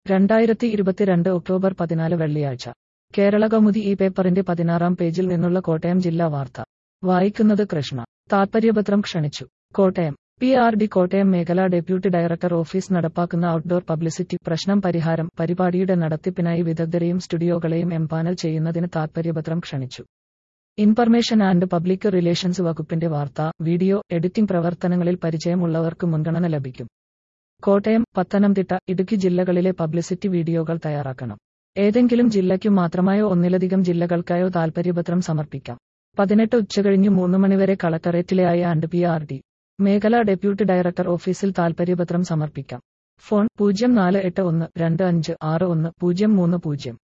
രണ്ടായിരത്തി ഇരുപത്തിരണ്ട് ഒക്ടോബർ പതിനാല് വെള്ളിയാഴ്ച കേരള കൗമുദി ഈ പേപ്പറിന്റെ പതിനാറാം പേജിൽ നിന്നുള്ള കോട്ടയം ജില്ലാ വാർത്ത വായിക്കുന്നത് കൃഷ്ണ താത്പര്യപത്രം ക്ഷണിച്ചു Kottayam P R D Kottayam മേഖലാ ഡെപ്യൂട്ടി ഡയറക്ടർ ഓഫീസ് നടപ്പാക്കുന്ന ഔട്ട്ഡോർ പബ്ലിസിറ്റി പ്രശ്നം പരിഹാരം പരിപാടിയുടെ നടത്തിപ്പിനായി വിദഗ്ധരെയും സ്റ്റുഡിയോകളെയും എംപാനൽ ചെയ്യുന്നതിന് താത്പര്യപത്രം ക്ഷണിച്ചു ഇൻഫർമേഷൻ ആൻഡ് പബ്ലിക് റിലേഷൻസ് വകുപ്പിന്റെ വാർത്താ വീഡിയോ എഡിറ്റിംഗ് പ്രവർത്തനങ്ങളിൽ പരിചയമുള്ളവർക്ക് മുൻഗണന ലഭിക്കും കോട്ടയം പത്തനംതിട്ട ഇടുക്കി ജില്ലകളിലെ പബ്ലിസിറ്റി വീഡിയോകൾ തയ്യാറാക്കണം ഏതെങ്കിലും ജില്ലയ്ക്കു മാത്രമായോ ഒന്നിലധികം ജില്ലകൾക്കായോ താൽപര്യപത്രം സമർപ്പിക്കാം പതിനെട്ട് ഉച്ചകഴിഞ്ഞ് മൂന്ന് മണിവരെ കളക്ടറേറ്റിലെ I and P R D മേഖലാ ഡെപ്യൂട്ടി ഡയറക്ടർ ഓഫീസിൽ താൽപര്യപത്രം സമർപ്പിക്കാം ഫോൺ പൂജ്യം നാല് എട്ട് ഒന്ന് രണ്ട് അഞ്ച് ആറ് ഒന്ന് പൂജ്യം മൂന്ന് പൂജ്യം